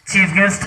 chief guest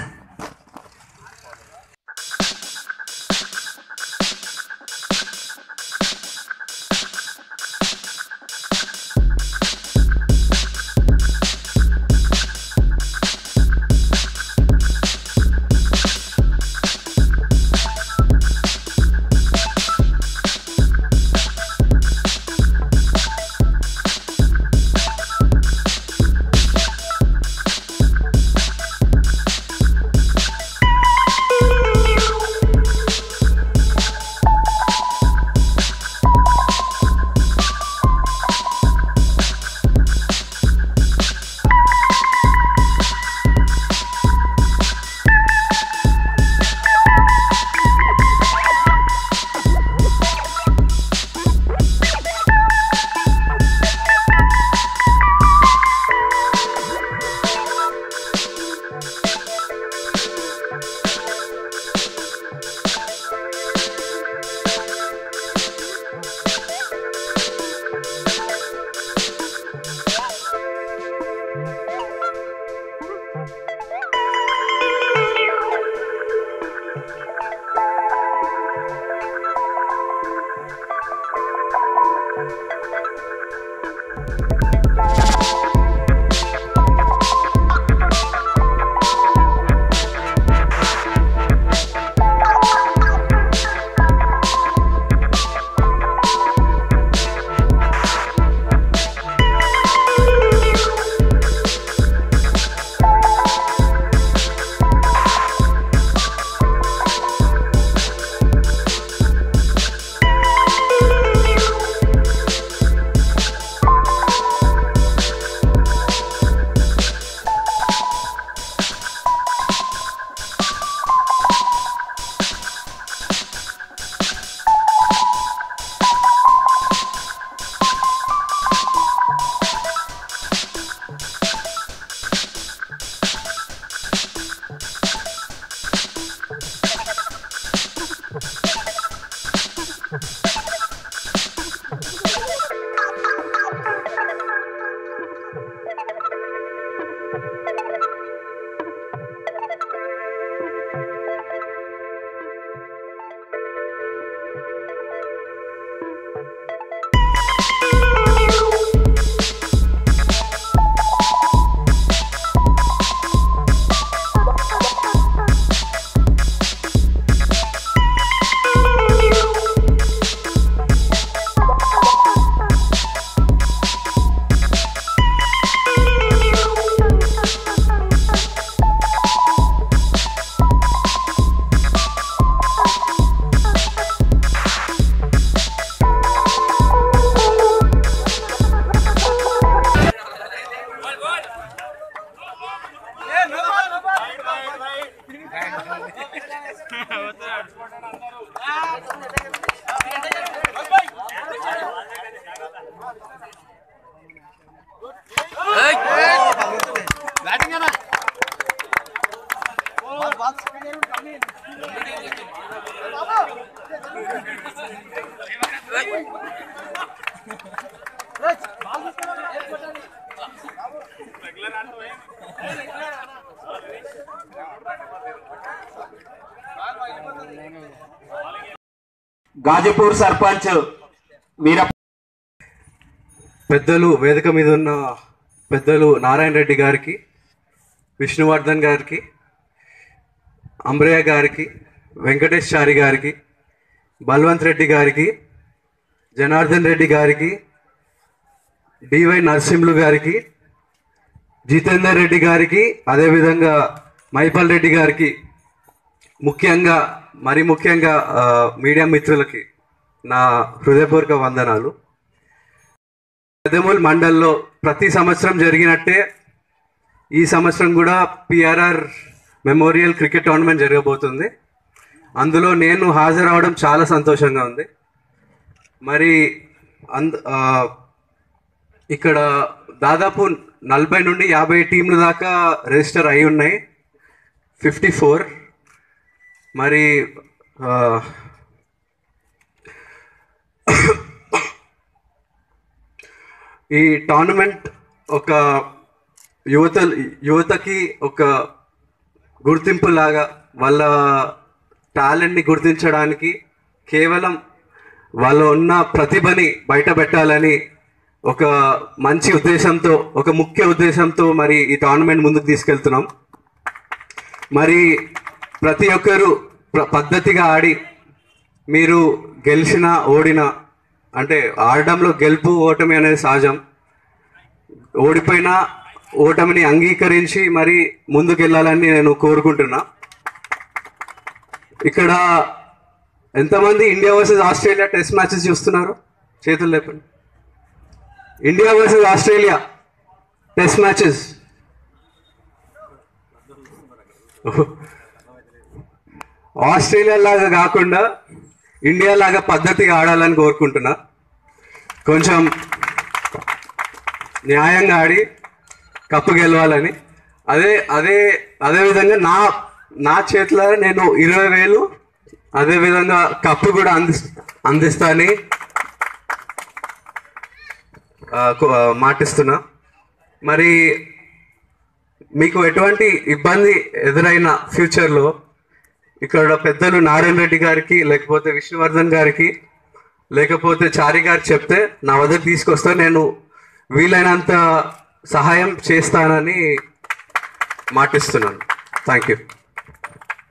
Gajapur sarpanch Veera పెద్దలు వేదిక మీద ఉన్న పెద్దలు నారాయణ రెడ్డి గారికి విష్ణువర్ధన్ గారికి అంబ్రయ్య గారికి వెంకటేష్ చారి గారికి బల్వంత్ రెడ్డి గారికి జనార్దన్ రెడ్డి గారికి డివై నరసింహులు గారికి జితేందర్ రెడ్డి గారికి అదేవిధంగా మైపల్ రెడ్డి గారికి ముఖ్యంగా మరి ముఖ్యంగా ఆ, మీడియా మిత్రులకి నా హృదయపూర్వక వందనాలు పెదమూల్ మండల్లో ప్రతి సంవత్సరం జరిగినట్టే ఈ సంవత్సరం కూడా పిఆర్ఆర్ మెమోరియల్ క్రికెట్ టోర్నమెంట్ జరగబోతుంది అందులో నేను హాజరవడం చాలా సంతోషంగా ఉంది మరి అంద ఆ, ఇక్కడ దాదాపు నలభై నుండి యాభై టీంల దాకా రిజిస్టర్ అయి ఉన్నాయి ఫిఫ్టీ ఫోర్ మరి ఆ, ఈ టోర్నమెంట్ ఒక యువత యువతకి ఒక గుర్తింపు లాగా వాళ్ళ టాలెంట్ని గుర్తించడానికి కేవలం వాళ్ళు ఉన్న ప్రతిభని బయట పెట్టాలని ఒక మంచి ఉద్దేశంతో ఒక ముఖ్య ఉద్దేశంతో మరి ఈ టోర్నమెంట్ ముందుకు తీసుకెళ్తున్నాం మరి ప్రతి ఒక్కరూ ప్ర- పద్ధతిగా ఆడి మీరు గెలిచినా ఓడినా అంటే ఆడడంలో గెలుపు ఓటమి అనేది సహజం ఓడిపోయినా ఓటమిని అంగీకరించి మరి ముందుకెళ్ళాలని నేను కోరుకుంటున్నా ఇక్కడ ఎంతమంది India versus Australia test matches చూస్తున్నారు చేతులు లేపండి India versus Australia test matches Australia లాగా కాకుండా ఇండియా లాగా పద్ధతిగా ఆడాలని కోరుకుంటున్నా కొంచెం న్యాయంగా ఆడి కప్పు గెలవాలని అదే అదే అదే విధంగా నా నా చేతిలో నేను ఇరవై వేలు అదే విధంగా కప్పు కూడా అంది అందిస్తాని ఆ, కో- ఆ, మాటిస్తున్నా మరి మీకు ఎటువంటి ఇబ్బంది ఎదురైన ఫ్యూచర్లో ఇక్కడ పెద్దలు నారాయణ రెడ్డి గారికి లేకపోతే విష్ణువర్ధన్ గారికి లేకపోతే చారి గారికి చెప్తే నా వద్ద తీసుకొస్తా నేను వీలైనంత సహాయం చేస్తానని మాటిస్తున్నాను థ్యాంక్ యూ